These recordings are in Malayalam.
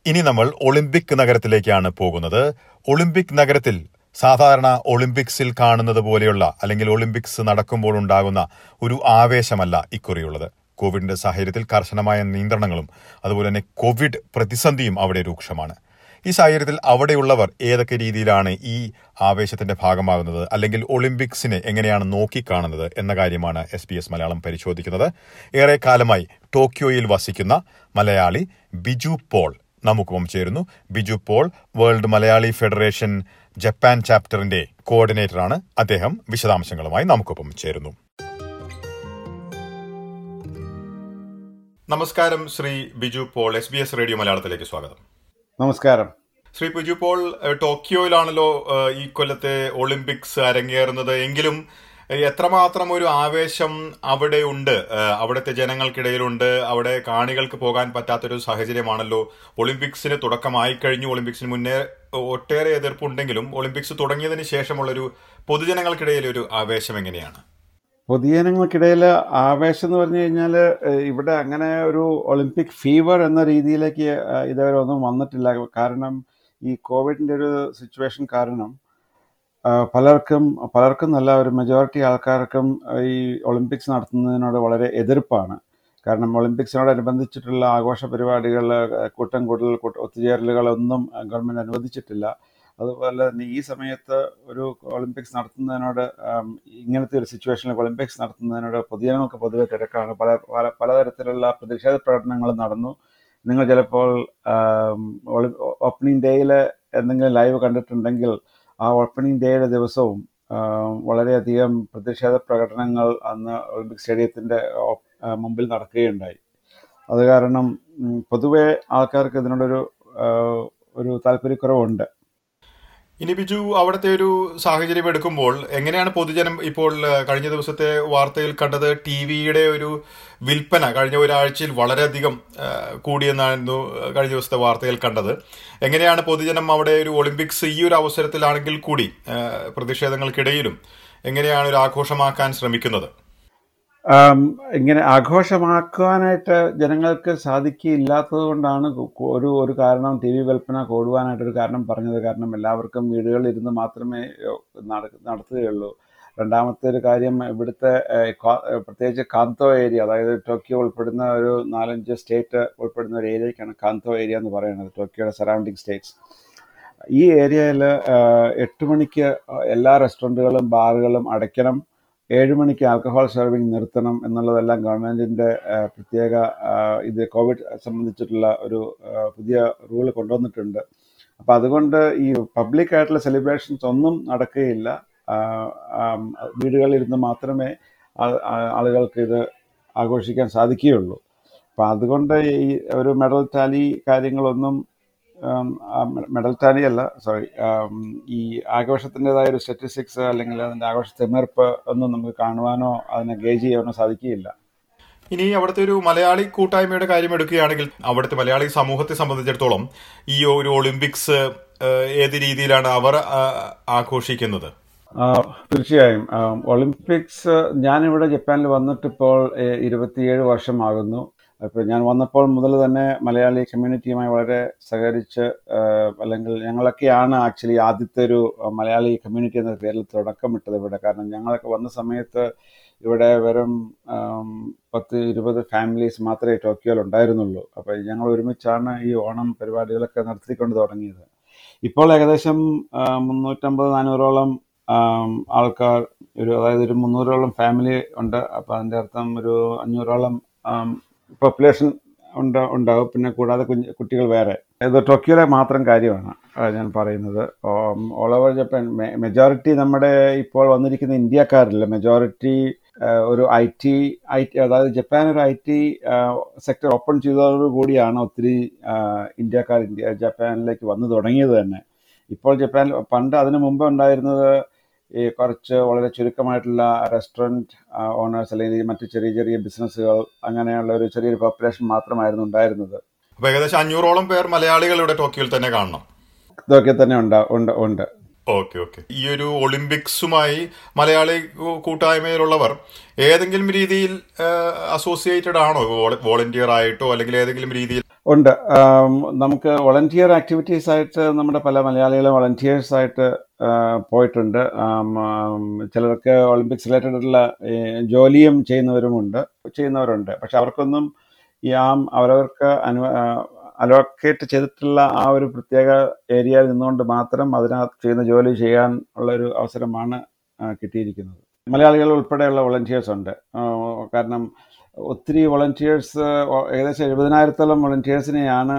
ഇനി നമ്മൾ ഒളിമ്പിക് നഗരത്തിലേക്കാണ് പോകുന്നത് ഒളിമ്പിക് നഗരത്തിൽ സാധാരണ ഒളിമ്പിക്സിൽ കാണുന്നത് പോലെയുള്ള അല്ലെങ്കിൽ ഒളിമ്പിക്സ് നടക്കുമ്പോൾ ഉണ്ടാകുന്ന ഒരു ആവേശമല്ല ഇക്കുറിയുള്ളത് കോവിഡിന്റെ സാഹചര്യത്തിൽ കർശനമായ നിയന്ത്രണങ്ങളും അതുപോലെ തന്നെ കോവിഡ് പ്രതിസന്ധിയും അവിടെ രൂക്ഷമാണ് ഈ സാഹചര്യത്തിൽ അവിടെയുള്ളവർ ഏതൊക്കെ രീതിയിലാണ് ഈ ആവേശത്തിന്റെ ഭാഗമാകുന്നത് അല്ലെങ്കിൽ ഒളിമ്പിക്സിനെ എങ്ങനെയാണ് നോക്കിക്കാണുന്നത് എന്ന കാര്യമാണ് എസ് ബി എസ് മലയാളം പരിശോധിക്കുന്നത് ഏറെ കാലമായി ടോക്കിയോയിൽ വസിക്കുന്ന മലയാളി ബിജു പോൾ നമുക്കൊപ്പം ചേരുന്നു Biju Paul world Malayali federation Japan ചാപ്റ്ററിന്റെ കോർഡിനേറ്ററാണ് അദ്ദേഹം വിശദാംശങ്ങളുമായി നമുക്കൊപ്പം ചേരുന്നു നമസ്കാരം Shri Biju Paul S B S radio മലയാളത്തിലേക്ക് സ്വാഗതം നമസ്കാരം ശ്രീ ബിജു പോൾ ഏഹ്, ടോക്കിയോയിലാണല്ലോ ഏഹ്, ഈ കൊല്ലത്തെ ഒളിമ്പിക്സ് അരങ്ങേറുന്നത് എങ്കിലും ഏഹ്, എത്രമാത്രം ഒരു ആവേശം അവിടെ ഉണ്ട് ഏഹ്, അവിടുത്തെ ജനങ്ങൾക്കിടയിലുണ്ട് അവിടെ കാണികൾക്ക് പോകാൻ പറ്റാത്തൊരു സാഹചര്യമാണല്ലോ ഒളിമ്പിക്സിന് തുടക്കമായി കഴിഞ്ഞു ഒളിമ്പിക്സിന് മുന്നേ ഒട്ടേറെ എതിർപ്പുണ്ടെങ്കിലും ഒളിമ്പിക്സ് തുടങ്ങിയതിന് ശേഷമുള്ളൊരു പൊതുജനങ്ങൾക്കിടയിൽ ഒരു ആവേശം എങ്ങനെയാണ് പൊതുജനങ്ങൾക്കിടയിൽ ആവേശം എന്ന് പറഞ്ഞു കഴിഞ്ഞാൽ ഇവിടെ അങ്ങനെ ഒരു ഒളിമ്പിക് ഫീവർ എന്ന രീതിയിലേക്ക് ഏഹ്, ഇതുവരെ ഒന്നും വന്നിട്ടില്ല കാരണം ഈ കോവിഡിൻ്റെ ഒരു സിറ്റുവേഷൻ കാരണം ഏഹ്, പലർക്കും പലർക്കും നല്ല ഒരു മെജോറിറ്റി ആൾക്കാർക്കും ഏഹ്, ഈ ഒളിമ്പിക്സ് നടത്തുന്നതിനോട് വളരെ എതിർപ്പാണ് കാരണം ഒളിമ്പിക്സിനോടനുബന്ധിച്ചിട്ടുള്ള ആഘോഷ പരിപാടികൾ ഏഹ്, കൂട്ടം കൂടൽ കൂട്ട ഒത്തുചേരലുകളൊന്നും ഗവൺമെൻറ് അനുവദിച്ചിട്ടില്ല അതുപോലെ തന്നെ ഈ സമയത്ത് ഒരു ഒളിമ്പിക്സ് നടത്തുന്നതിനോട് ആം, ഇങ്ങനത്തെ ഒരു സിറ്റുവേഷനിൽ ഒളിമ്പിക്സ് നടത്തുന്നതിനോട് പൊതുജനങ്ങൾക്ക് പൊതുവെ തിരക്കാണ് പല പല പലതരത്തിലുള്ള പ്രതിഷേധ പ്രകടനങ്ങൾ നടന്നു നിങ്ങൾ ചിലപ്പോൾ ഓപ്പണിംഗ് ഡേയിൽ എന്തെങ്കിലും ലൈവ് കണ്ടിട്ടുണ്ടെങ്കിൽ ആ ഓപ്പണിംഗ് ഡേയുടെ ദിവസവും ആം, വളരെയധികം പ്രതിഷേധ പ്രകടനങ്ങൾ അന്ന് ഒളിമ്പിക് സ്റ്റേഡിയത്തിൻ്റെ മുമ്പിൽ നടക്കുകയുണ്ടായി അത് കാരണം ഉം, പൊതുവെ ആൾക്കാർക്ക് ഇതിനോടൊരു ആ, ഒരു താല്പര്യക്കുറവുണ്ട് ഇനി ബിജു അവിടുത്തെ ഒരു സാഹചര്യം എടുക്കുമ്പോൾ എങ്ങനെയാണ് പൊതുജനം ഇപ്പോൾ ഏഹ്, കഴിഞ്ഞ ദിവസത്തെ വാർത്തയിൽ കണ്ടത് ടി വിയുടെ ഒരു വിൽപ്പന കഴിഞ്ഞ ഒരാഴ്ചയിൽ വളരെയധികം ഏഹ്, കൂടിയെന്നായിരുന്നു ഏഹ്, കഴിഞ്ഞ ദിവസത്തെ വാർത്തയിൽ കണ്ടത് എങ്ങനെയാണ് പൊതുജനം അവിടെ ഒരു ഒളിമ്പിക്സ് ഈ ഒരു അവസരത്തിലാണെങ്കിൽ കൂടി ഏഹ്, പ്രതിഷേധങ്ങൾക്കിടയിലും എങ്ങനെയാണ് ഒരു ആഘോഷമാക്കാൻ ശ്രമിക്കുന്നത് ആം, ഇങ്ങനെ ആഘോഷമാക്കുവാനായിട്ട് ജനങ്ങൾക്ക് സാധിക്കില്ലാത്തത് കൊണ്ടാണ് കു- ഒരു ഒരു കാരണം ടി വി വിൽപ്പന കൂടുവാനായിട്ടൊരു കാരണം പറഞ്ഞത് കാരണം എല്ലാവർക്കും വീടുകളിൽ ഇരുന്ന് മാത്രമേ ഏഹ്, നട- നടത്തുകയുള്ളൂ രണ്ടാമത്തെ ഒരു കാര്യം ഇവിടുത്തെ ഏഹ്, കാ- ഏഹ്, പ്രത്യേകിച്ച് കാന്തോ ഏരിയ അതായത് ടോക്കിയോ ഉൾപ്പെടുന്ന ഒരു നാലഞ്ച് സ്റ്റേറ്റ് ഉൾപ്പെടുന്ന ഒരു ഏരിയക്കാണ് കാന്തോ ഏരിയ എന്ന് പറയുന്നത് ടോക്കിയോയുടെ സറൗണ്ടിങ് സ്റ്റേറ്റ്സ് ഈ ഏരിയയിൽ എട്ട് മണിക്ക് എല്ലാ റെസ്റ്റോറൻറ്റുകളും ബാറുകളും അടയ്ക്കണം ഏഴ് മണിക്ക് ആൽക്കഹോൾ സെർവിങ് നിർത്തണം എന്നുള്ളതെല്ലാം ഗവൺമെൻറ്റിൻ്റെ പ്രത്യേക ആ, ഇത് കോവിഡ് സംബന്ധിച്ചിട്ടുള്ള ഒരു ആ, പുതിയ റൂൾ കൊണ്ടുവന്നിട്ടുണ്ട് അപ്പോൾ അതുകൊണ്ട് ഈ പബ്ലിക് ആയിട്ടുള്ള സെലിബ്രേഷൻസ് ഒന്നും നടക്കുകയില്ല ആ, ആം, വീടുകളിലിരുന്ന് മാത്രമേ ആ- ആ- ആളുകൾക്ക് ഇത് ആഘോഷിക്കാൻ സാധിക്കുകയുള്ളൂ അപ്പം അതുകൊണ്ട് ഈ ഒരു മെഡൽ ടാലി കാര്യങ്ങളൊന്നും ഉം, ആ മെ- മെഡൽ ടാലി അല്ല സോറി ഈ ആഘോഷത്തിൻ്റെതായ ഒരു സ്റ്റാറ്റിസ്റ്റിക്സ് അല്ലെങ്കിൽ അതിൻ്റെ ആഘോഷ തിമിർപ്പ് ഒന്നും നമുക്ക് കാണുവാനോ അതിനെ ഗേജ് ചെയ്യാനോ സാധിക്കുകയില്ല ഇനി അവിടുത്തെ ഒരു മലയാളി കൂട്ടായ്മയുടെ കാര്യം എടുക്കുകയാണെങ്കിൽ അവിടുത്തെ മലയാളി സമൂഹത്തെ സംബന്ധിച്ചിടത്തോളം ഈ ഒരു ഒളിമ്പിക്സ് ഏഹ്, ഏത് രീതിയിലാണ് അവർ ആഹ്, ആഘോഷിക്കുന്നത് ആ, തീർച്ചയായും ആ, ഒളിമ്പിക്സ് ഞാനിവിടെ ജപ്പാനിൽ വന്നിട്ടിപ്പോൾ ഏ, ഇരുപത്തിയേഴ് വർഷമാകുന്നു അപ്പോൾ ഞാൻ വന്നപ്പോൾ മുതൽ തന്നെ മലയാളി കമ്മ്യൂണിറ്റിയുമായി വളരെ സഹകരിച്ച് ആ, അല്ലെങ്കിൽ ഞങ്ങളൊക്കെയാണ് ആക്ച്വലി ആദ്യത്തെ ഒരു ആ, മലയാളി കമ്മ്യൂണിറ്റി എന്ന പേരിൽ തുടക്കമിട്ടത് ഇവിടെ കാരണം ഞങ്ങളൊക്കെ വന്ന സമയത്ത് ഇവിടെ വെറും ആം, പത്ത് ഇരുപത് ഫാമിലീസ് മാത്രമേ ടോക്കിയോയിൽ ഉണ്ടായിരുന്നുള്ളൂ അപ്പോൾ ഞങ്ങൾ ഒരുമിച്ചാണ് ഈ ഓണം പരിപാടികളൊക്കെ നടത്തിക്കൊണ്ട് തുടങ്ങിയത് ഇപ്പോൾ ഏകദേശം ആ, മുന്നൂറ്റമ്പത് നാനൂറോളം ആം, ആൾക്കാർ ഒരു അതായത് ഒരു മുന്നൂറോളം ഫാമിലി ഉണ്ട് അപ്പോൾ അതിൻ്റെ അർത്ഥം ഒരു അഞ്ഞൂറോളം പോപ്പുലേഷൻ ഉണ്ട് ഉണ്ടാവും പിന്നെ കൂടാതെ കുഞ്ഞ് കുട്ടികൾ വേറെ ഇത് ടോക്കിയോയിലെ മാത്രം കാര്യമാണ് ആ, ഞാൻ പറയുന്നത് ഓൾ ഓവർ ജപ്പാൻ മെജോറിറ്റി നമ്മുടെ ഇപ്പോൾ വന്നിരിക്കുന്ന ഇന്ത്യക്കാരില്ല മെജോറിറ്റി ഒരു ഐ ടി ഐ ടി അതായത് ജപ്പാൻ ഒരു ഐ ടി സെക്ടർ ഓപ്പൺ ചെയ്തതോടുകൂടിയാണ് ഒത്തിരി ആ, ഇന്ത്യക്കാർ ഇന്ത്യ ജപ്പാനിലേക്ക് വന്നു തുടങ്ങിയത് തന്നെ ഇപ്പോൾ ജപ്പാനിൽ പണ്ട് അതിനു മുമ്പ് ഉണ്ടായിരുന്നത് ഈ കുറച്ച് വളരെ ചുരുക്കമായിട്ടുള്ള റെസ്റ്റോറൻറ്റ് ഓണേഴ്സ് അല്ലെങ്കിൽ മറ്റ് ചെറിയ ചെറിയ ബിസിനസ്സുകൾ അങ്ങനെയുള്ള ഒരു ചെറിയൊരു പോപ്പുലേഷൻ മാത്രമായിരുന്നു ഉണ്ടായിരുന്നത് അപ്പൊ ഏകദേശം അഞ്ഞൂറോളം പേർ മലയാളികൾ ഇവിടെ ടോക്കിയോയിൽ തന്നെ കാണണം ഇതൊക്കെ തന്നെ ഉണ്ടാ ഉണ്ട് ഉണ്ട് ഓക്കെ ഓക്കെ ഈ ഒരു ഒളിമ്പിക്സുമായി മലയാളി കൂ- കൂട്ടായ്മയിലുള്ളവർ ഏതെങ്കിലും രീതിയിൽ അസോസിയേറ്റഡ് ആണോ വോളണ്ടിയർ ആയിട്ടോ അല്ലെങ്കിൽ ഏതെങ്കിലും രീതിയിൽ ഉണ്ട് ആം, നമുക്ക് വളണ്ടിയർ ആക്ടിവിറ്റീസ് ആയിട്ട് നമ്മുടെ പല മലയാളികൾ വളണ്ടിയേഴ്സ് ആയിട്ട് ആ, പോയിട്ടുണ്ട് ആം, ആം, ചിലർക്ക് ഒളിമ്പിക്സ് റിലേറ്റഡ് ആയിട്ടുള്ള ഈ, ജോലിയും ചെയ്യുന്നവരുമുണ്ട് ചെയ്യുന്നവരുണ്ട് പക്ഷെ അവർക്കൊന്നും ഈ ആ അവരവർക്ക് അനു അലോക്കേറ്റ് ചെയ്തിട്ടുള്ള ആ ഒരു പ്രത്യേക ഏരിയയിൽ നിന്നുകൊണ്ട് മാത്രം അതിനകത്ത് ചെയ്യുന്ന ജോലി ചെയ്യാൻ ഉള്ള ഒരു അവസരമാണ് ആ, കിട്ടിയിരിക്കുന്നത് മലയാളികൾ ഉൾപ്പെടെയുള്ള വളണ്ടിയേഴ്സ് ഉണ്ട് ആ, കാരണം ഒത്തിരി വളണ്ടിയേഴ്സ് ഏകദേശം എഴുപതിനായിരത്തോളം വളണ്ടിയേഴ്സിനെയാണ്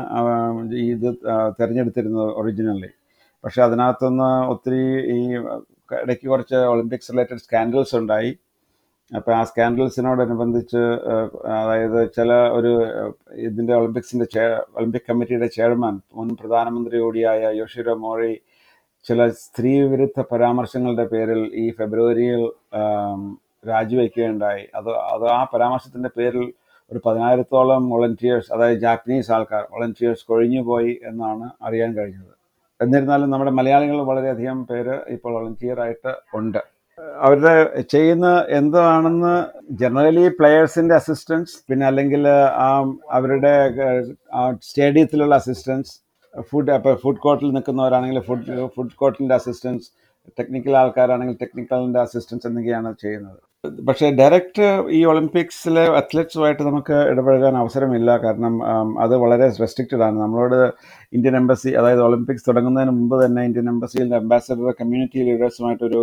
ഇത് ആ, തിരഞ്ഞെടുത്തിരുന്നത് ഒറിജിനലി പക്ഷെ അതിനകത്തുനിന്ന് ഒത്തിരി ഈ ഇടയ്ക്ക് കുറച്ച് ഒളിമ്പിക്സ് റിലേറ്റഡ് സ്കാൻഡൽസ് ഉണ്ടായി അപ്പോൾ ആ സ്കാൻഡൽസിനോടനുബന്ധിച്ച് ഏഹ്, അതായത് ചില ഒരു ഏഹ്, ഇതിൻ്റെ ഒളിമ്പിക്സിൻ്റെ ചെ ഒളിമ്പിക് കമ്മിറ്റിയുടെ ചെയർമാൻ മുൻ പ്രധാനമന്ത്രി കൂടിയായ യോഷിറോ മോറി ചില സ്ത്രീ വിരുദ്ധ പരാമർശങ്ങളുടെ പേരിൽ ഈ ഫെബ്രുവരിയിൽ ആം, രാജിവെക്കുകയുണ്ടായി അത് അത് ആ പരാമർശത്തിൻ്റെ പേരിൽ ഒരു പതിനായിരത്തോളം വോളണ്ടിയേഴ്സ് അതായത് ജാപ്പനീസ് ആൾക്കാർ വോളണ്ടിയേഴ്സ് കൊഴിഞ്ഞുപോയി എന്നാണ് അറിയാൻ കഴിഞ്ഞത് എന്നിരുന്നാലും നമ്മുടെ മലയാളികൾ വളരെയധികം പേര് ഇപ്പോൾ volunteer ആയിട്ട് ഉണ്ട് അവരുടെ ചെയ്യുന്ന എന്താണെന്ന് ജനറലി പ്ലെയേഴ്സിന്റെ അസിസ്റ്റൻസ് പിന്നെ അല്ലെങ്കിൽ ആ അവരുടെ ആ സ്റ്റേഡിയത്തിലുള്ള അസിസ്റ്റൻസ് ഫുഡ് അപ്പോൾ ഫുഡ് കോർട്ടിൽ നിൽക്കുന്നവരാണെങ്കിൽ ഫുഡ് ഫുഡ് കോർട്ടിൻ്റെ അസിസ്റ്റൻസ് ടെക്നിക്കൽ ആൾക്കാരാണെങ്കിൽ ടെക്നിക്കലിൻ്റെ അസിസ്റ്റൻസ് എന്നൊക്കെയാണ് ചെയ്യുന്നത് പക്ഷേ ഡയറക്റ്റ് ഈ ഒളിമ്പിക്സിലെ അത്ലറ്റ്സുമായിട്ട് നമുക്ക് ഇടപഴകാൻ അവസരമില്ല കാരണം ആം, അത് വളരെ റെസ്ട്രിക്റ്റഡ് ആണ് നമ്മളോട് ഇന്ത്യൻ എംബസി അതായത് ഒളിമ്പിക്സ് തുടങ്ങുന്നതിന് മുമ്പ് തന്നെ ഇന്ത്യൻ എംബസിയിലെ അംബാസഡർ കമ്മ്യൂണിറ്റി ലീഡേഴ്സുമായിട്ടൊരു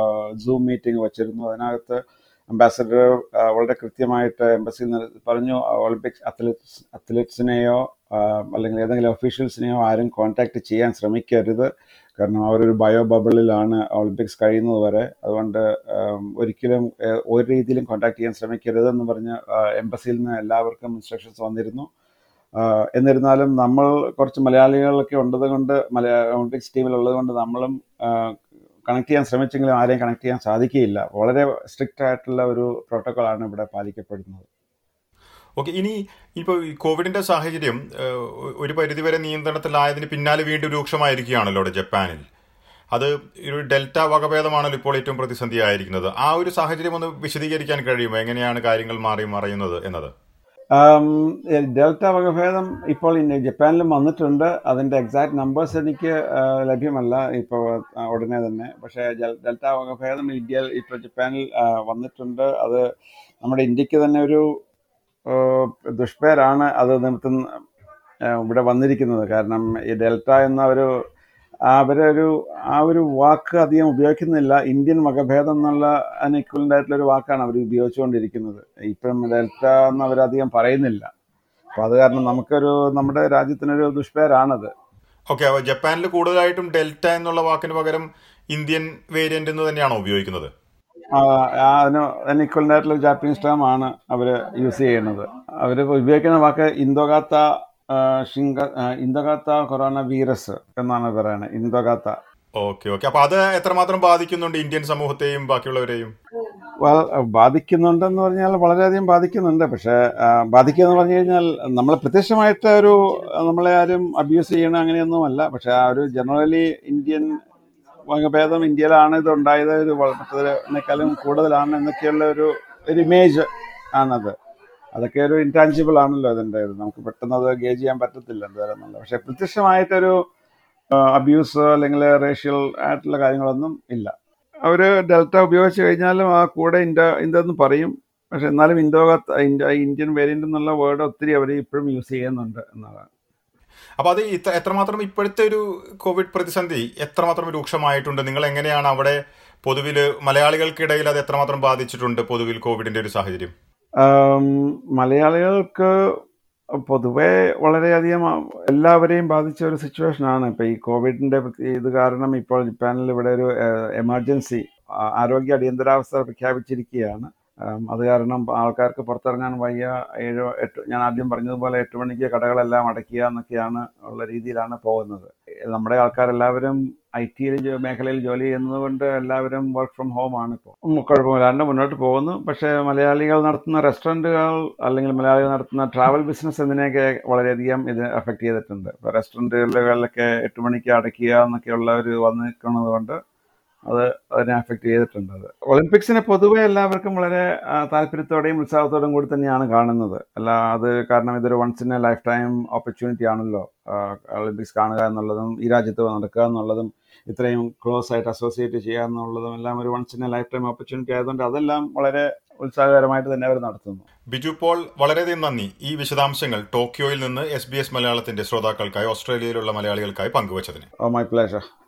സൂം മീറ്റിംഗ് വച്ചിരുന്നു അതിനകത്ത് അംബാസഡർ വളരെ കൃത്യമായിട്ട് എംബസിയിൽ നിന്ന് പറഞ്ഞു ഒളിമ്പിക്സ് അത്ലറ്റ്സ് അത്ലറ്റ്സിനെയോ അല്ലെങ്കിൽ ഏതെങ്കിലും ഒഫീഷ്യൽസിനെയോ ആരും കോൺടാക്ട് ചെയ്യാൻ ശ്രമിക്കരുത് കാരണം അവരൊരു ബയോ ബബിളിലാണ് ഒളിമ്പിക്സ് കഴിയുന്നത് വരെ അതുകൊണ്ട് ആം, ഒരിക്കലും ഏഹ്, ഒരു രീതിയിലും കോൺടാക്ട് ചെയ്യാൻ ശ്രമിക്കരുതെന്ന് പറഞ്ഞ് എംബസിയിൽ നിന്ന് എല്ലാവർക്കും ഇൻസ്ട്രക്ഷൻസ് വന്നിരുന്നു ആഹ് എന്നിരുന്നാലും നമ്മൾ കുറച്ച് മലയാളികളൊക്കെ ഉള്ളത് കൊണ്ട് മലയാ ഒളിമ്പിക്സ് ടീമിലുള്ളത് കൊണ്ട് നമ്മളും കണക്ട് ചെയ്യാൻ ശ്രമിച്ചെങ്കിലും ആരെയും കണക്ട് ചെയ്യാൻ സാധിക്കുകയില്ല വളരെ സ്ട്രിക്റ്റ് ആയിട്ടുള്ള ഒരു പ്രോട്ടോക്കോളാണ് ഇവിടെ പാലിക്കപ്പെടുന്നത് ഓക്കെ ഇനി ഇപ്പോൾ ഈ കോവിഡിന്റെ സാഹചര്യം ഏഹ്, ഒരു പരിധിവരെ നിയന്ത്രണത്തിലായതിന് പിന്നാലെ വീണ്ടും രൂക്ഷമായിരിക്കുകയാണല്ലോ ഇവിടെ ജപ്പാനിൽ അത് ഒരു ഡെൽറ്റ വകഭേദമാണല്ലോ ഇപ്പോൾ ഏറ്റവും പ്രതിസന്ധിയായിരിക്കുന്നത് ആ ഒരു സാഹചര്യം ഒന്ന് വിശദീകരിക്കാൻ കഴിയുമോ എങ്ങനെയാണ് കാര്യങ്ങൾ മാറി മറയുന്നത് എന്നത് ആം, എ, ഡെൽറ്റ വകഭേദം ഇപ്പോൾ ഇന്ന് ജപ്പാനിലും വന്നിട്ടുണ്ട് അതിൻ്റെ എക്സാക്ട് നമ്പേഴ്സ് എനിക്ക് ആ, ലഭ്യമല്ല ഇപ്പോൾ ആ, ഉടനെ തന്നെ പക്ഷേ ജൽ- ഡെൽറ്റ വകഭേദം ഇന്ത്യയിൽ ഇപ്പോൾ ജപ്പാനിൽ ആ, വന്നിട്ടുണ്ട് അത് നമ്മുടെ ഇന്ത്യക്ക് തന്നെ ഒരു ആ, ദുഷ്പേരാണ് അത് നിമിത്തം ആ, ഇവിടെ വന്നിരിക്കുന്നത് കാരണം ഈ ഡെൽറ്റ എന്ന ഒരു അവരൊരു ആ ഒരു വാക്ക് അധികം ഉപയോഗിക്കുന്നില്ല ഇന്ത്യൻ വകഭേദം എന്നുള്ള അതിന് equivalent ആയിട്ടുള്ള ഒരു വാക്കാണ് അവർ ഉപയോഗിച്ചുകൊണ്ടിരിക്കുന്നത് ഇപ്പം ഡെൽറ്റ എന്ന് അവരധികം പറയുന്നില്ല അപ്പോൾ അത് കാരണം നമുക്കൊരു നമ്മുടെ രാജ്യത്തിനൊരു ദുഷ്പേരാണത് ഓക്കെ അപ്പോൾ ജപ്പാനിൽ കൂടുതലായിട്ടും ഡെൽറ്റ എന്നുള്ള വാക്കിന് പകരം ഇന്ത്യൻ വേരിയന്റ് എന്ന് തന്നെയാണോ ഉപയോഗിക്കുന്നത് ആ, ആ അതിന് അതിന് equivalent ആയിട്ടുള്ള ഒരു ജാപ്പനീസ് ടേം ആണ് അവർ യൂസ് ചെയ്യുന്നത് അവർ ഉപയോഗിക്കുന്ന വാക്ക് ഇന്തോഗാത്ത ആ, ഷിങ്ക ആ, ഇന്തോഗാത്ത കൊറോണ വീറസ് എന്നാണ് പറയുന്നത് ഇന്തോഗാത്ത ഓക്കെ ഓക്കെ അപ്പൊ അത് എത്രമാത്രം ബാധിക്കുന്നുണ്ട് ഇന്ത്യൻ സമൂഹത്തെയും ബാക്കിയുള്ളവരെയും well, ബാധിക്കുന്നുണ്ടെന്ന് പറഞ്ഞാൽ വളരെയധികം ബാധിക്കുന്നുണ്ട് പക്ഷേ ആ, ബാധിക്കുക എന്ന് പറഞ്ഞു കഴിഞ്ഞാൽ നമ്മൾ പ്രത്യക്ഷമായിട്ട് ഒരു നമ്മളെ ആരും അബ്യൂസ് ചെയ്യണ അങ്ങനെയൊന്നുമല്ല പക്ഷേ ആ ഒരു ജനറലി ഇന്ത്യൻ വകഭേദം ഇന്ത്യയിലാണ് ഇത് ഉണ്ടായത് ഒരു വ- മറ്റതിനേക്കാളും കൂടുതലാണ് എന്നൊക്കെയുള്ള ഒരു ഒരു ഇമേജ് ആണത് അതൊക്കെ ഒരു ഇൻടാഞ്ചിബിൾ ആണല്ലോ അതിൻ്റെ ഇത് നമുക്ക് പെട്ടെന്ന് അത് ഗേജ് ചെയ്യാൻ പറ്റത്തില്ല എന്തായാലും പക്ഷേ പ്രത്യക്ഷമായിട്ടൊരു അബ്യൂസ് അല്ലെങ്കിൽ റേഷ്യൽ ആയിട്ടുള്ള കാര്യങ്ങളൊന്നും ഇല്ല അവർ ഡെൽറ്റ ഉപയോഗിച്ച് കഴിഞ്ഞാലും ആ കൂടെ ഇൻഡ ഇതെന്ന് പറയും പക്ഷെ എന്നാലും ഇന്തോഗത്ത് ഇന്ത്യ ഇന്ത്യൻ വേരിയൻ്റ് എന്നുള്ള വേർഡ് ഒത്തിരി അവർ ഇപ്പോഴും യൂസ് ചെയ്യുന്നുണ്ട് എന്നതാണ് അപ്പൊ അത് ഇത്ര എത്രമാത്രം ഇപ്പോഴത്തെ ഒരു കോവിഡ് പ്രതിസന്ധി എത്രമാത്രം രൂക്ഷമായിട്ടുണ്ട് നിങ്ങൾ എങ്ങനെയാണ് അവിടെ പൊതുവിൽ മലയാളികൾക്കിടയിൽ അത് എത്രമാത്രം ബാധിച്ചിട്ടുണ്ട് പൊതുവിൽ കോവിഡിന്റെ ഒരു സാഹചര്യം ആം, മലയാളികൾക്ക് പൊതുവെ വളരെയധികം എല്ലാവരെയും ബാധിച്ച ഒരു സിറ്റുവേഷനാണ് ഇപ്പോൾ ഈ കോവിഡിൻ്റെ ഇത് കാരണം ഇപ്പോൾ ജപ്പാനിൽ ഇവിടെ ഒരു എമർജൻസി ആരോഗ്യ അടിയന്തരാവസ്ഥ പ്രഖ്യാപിച്ചിരിക്കുകയാണ് ആം, അത് കാരണം ആൾക്കാർക്ക് പുറത്തിറങ്ങാൻ വയ്യ ഏഴ് എട്ട് ഞാൻ ആദ്യം പറഞ്ഞതുപോലെ എട്ട് മണിക്ക് കടകളെല്ലാം അടയ്ക്കുക എന്നൊക്കെയാണ് ഉള്ള രീതിയിലാണ് പോകുന്നത് നമ്മുടെ ആൾക്കാരെല്ലാവരും ഐ ടി മേഖലയിൽ ജോലി ചെയ്യുന്നത് കൊണ്ട് എല്ലാവരും വർക്ക് ഫ്രം ഹോം ആണ് ഇപ്പോൾ കുഴപ്പമില്ലാണ്ട് മുന്നോട്ട് പോകുന്നു പക്ഷേ മലയാളികൾ നടത്തുന്ന റെസ്റ്റോറൻറ്റുകൾ അല്ലെങ്കിൽ മലയാളികൾ നടത്തുന്ന ട്രാവൽ ബിസിനസ് എന്നിനെയൊക്കെ വളരെയധികം ഇത് അഫക്റ്റ് ചെയ്തിട്ടുണ്ട് ഇപ്പോൾ റെസ്റ്റോറൻറ്റുകളിലൊക്കെ എട്ട് മണിക്ക് അടയ്ക്കുക എന്നൊക്കെയുള്ള ഒരു വന്ന് നിൽക്കുന്നത് കൊണ്ട് അത് അതിനെ അഫക്റ്റ് ചെയ്തിട്ടുണ്ട് അത് ഒളിമ്പിക്സിനെ പൊതുവെ എല്ലാവർക്കും വളരെ ആ, താല്പര്യത്തോടെയും ഉത്സാഹത്തോടെയും കൂടി തന്നെയാണ് കാണുന്നത് അല്ല അത് കാരണം ഇതൊരു once in a life time opportunity ആണല്ലോ ആ, ഒളിമ്പിക്സ് കാണുക എന്നുള്ളതും ഈ രാജ്യത്ത് നടക്കുക എന്നുള്ളതും ഇത്രയും ക്ലോസ് ആയിട്ട് അസോസിയേറ്റ് ചെയ്യുക എന്നുള്ളതും എല്ലാം ഒരു once in a life time opportunity ആയതുകൊണ്ട് അതെല്ലാം വളരെ ഉത്സാഹകരമായിട്ട് തന്നെ അവർ നടത്തുന്നു ബിജു പോൾ വളരെയധികം നന്ദി ഈ വിശദാംശങ്ങൾ ടോക്കിയോയിൽ നിന്ന് എസ് ബി എസ് മലയാളത്തിന്റെ ശ്രോതാക്കൾക്കായി ഓസ്ട്രേലിയയിലുള്ള മലയാളികൾക്കായി പങ്കുവച്ചതിന് ഓ മൈ പ്ലേഷർ